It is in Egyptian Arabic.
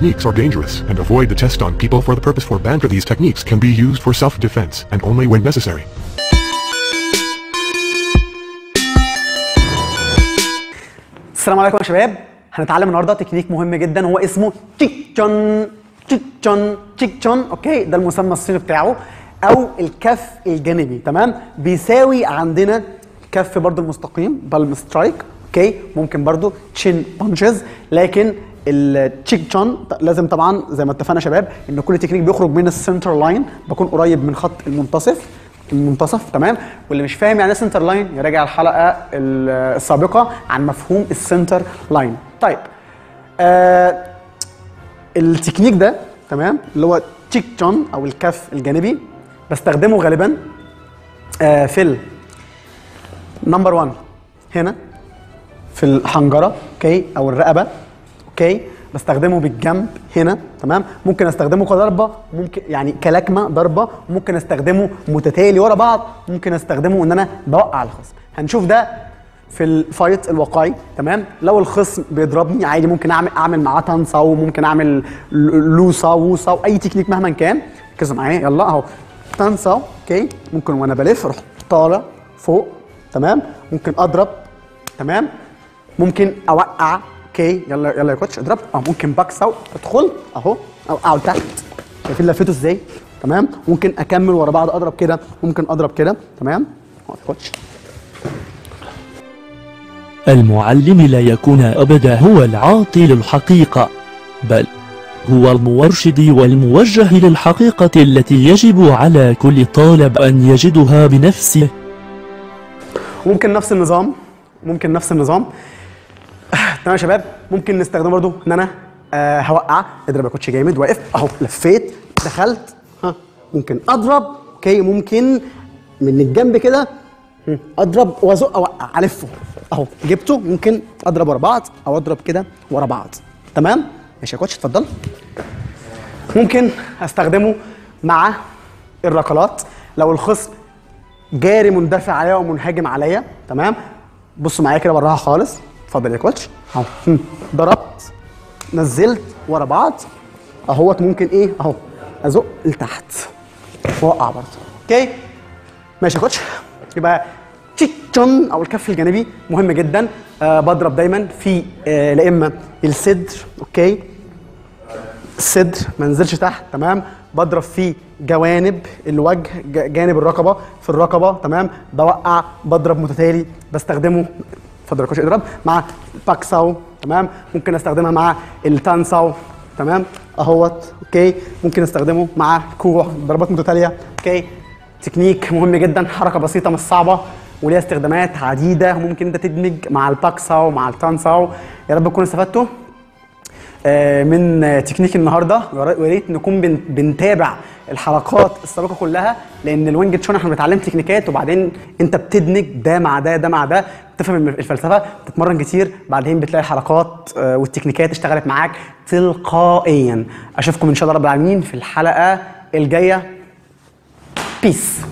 techniques are dangerous and avoid the test on people for the purpose for ban for these techniques can be used for self-defense and only when necessary. السلام عليكم يا شباب هنتعلم النهارده تكنيك مهم جدا هو اسمه تشيك تشون تشيك تشون تشيك تشون اوكي ده المسمى الصيني بتاعه او الكف الجانبي تمام بيساوي عندنا كف برضو المستقيم بالم سترايك اوكي ممكن برضو تشين بانشز لكن التشيك تشون لازم طبعا زي ما اتفقنا يا شباب ان كل تكنيك بيخرج من السنتر لاين بكون قريب من خط المنتصف المنتصف تمام واللي مش فاهم يعني ايه سنتر لاين يراجع الحلقه ال- السابقه عن مفهوم السنتر لاين طيب آه التكنيك ده تمام اللي هو تشيك تشون او الكف الجانبي بستخدمه غالبا آه في ال نمبر 1 هنا في الحنجره اوكي او الرقبه اوكي بستخدمه بالجنب هنا تمام ممكن استخدمه كضربه ممكن يعني كلكمه ضربه ممكن استخدمه متتالي ورا بعض ممكن استخدمه ان انا بوقع الخصم هنشوف ده في الفايت الواقعي تمام لو الخصم بيضربني عادي ممكن اعمل اعمل معاه تنصو ممكن اعمل لوصا ووصا اي تكنيك مهما كان ركزوا معايا يلا اهو تنصو اوكي ممكن وانا بلف اروح طالع فوق تمام ممكن اضرب تمام ممكن اوقع اوكي يلا يلا يا كوتش اضرب اه ممكن باكس اوت ادخل اهو اوقعه لتحت شايفين لفته ازاي تمام ممكن اكمل ورا بعض اضرب كده ممكن اضرب كده تمام اهو يا كوتش المعلم لا يكون أبدا هو العاطي للحقيقة بل هو المرشد والموجه للحقيقة التي يجب على كل طالب أن يجدها بنفسه ممكن نفس النظام ممكن نفس النظام تمام يا شباب ممكن نستخدمه برضو ان انا آه هوقع اضرب يا كوتش جامد واقف اهو لفيت دخلت ها ممكن اضرب اوكي ممكن من الجنب كده هم، اضرب وازق اوقع الفه اهو جبته ممكن اضرب ورا بعض او اضرب كده ورا بعض تمام ماشي يا كوتش اتفضل ممكن استخدمه مع الركلات لو الخصم جاري مندفع عليا ومنهاجم عليا تمام بصوا معايا كده بالراحه خالص اتفضل يا كوتش اهو هم. ضربت نزلت ورا بعض اهوت ممكن ايه اهو ازق لتحت واوقع برضه اوكي ماشي يا كوتش يبقى تشيك تشون او الكف الجانبي مهم جدا آه بضرب دايما في آه لا اما الصدر اوكي الصدر ما نزلش تحت تمام بضرب فيه جوانب الوجه ج- جانب الرقبه في الرقبه تمام بوقع بضرب متتالي بستخدمه اتفضل يا كوتش اضرب مع باكساو تمام ممكن استخدمها مع التانساو تمام اهوت اوكي ممكن استخدمه مع كوع ضربات متتاليه اوكي تكنيك مهم جدا حركه بسيطه مش صعبه وليها استخدامات عديده ممكن انت تدمج مع الباكساو مع التانساو يا رب تكونوا استفدتوا آه، من آه، تكنيك النهارده ويا ريت نكون بن- بنتابع الحلقات السابقه كلها لان الوينج تشون احنا بنتعلم تكنيكات وبعدين انت بتدمج ده مع ده ده مع ده تفهم الم- الفلسفه تتمرن كتير بعدين بتلاقي الحلقات آه، والتكنيكات اشتغلت معاك تلقائيا اشوفكم ان شاء الله رب العالمين في الحلقه الجايه بيس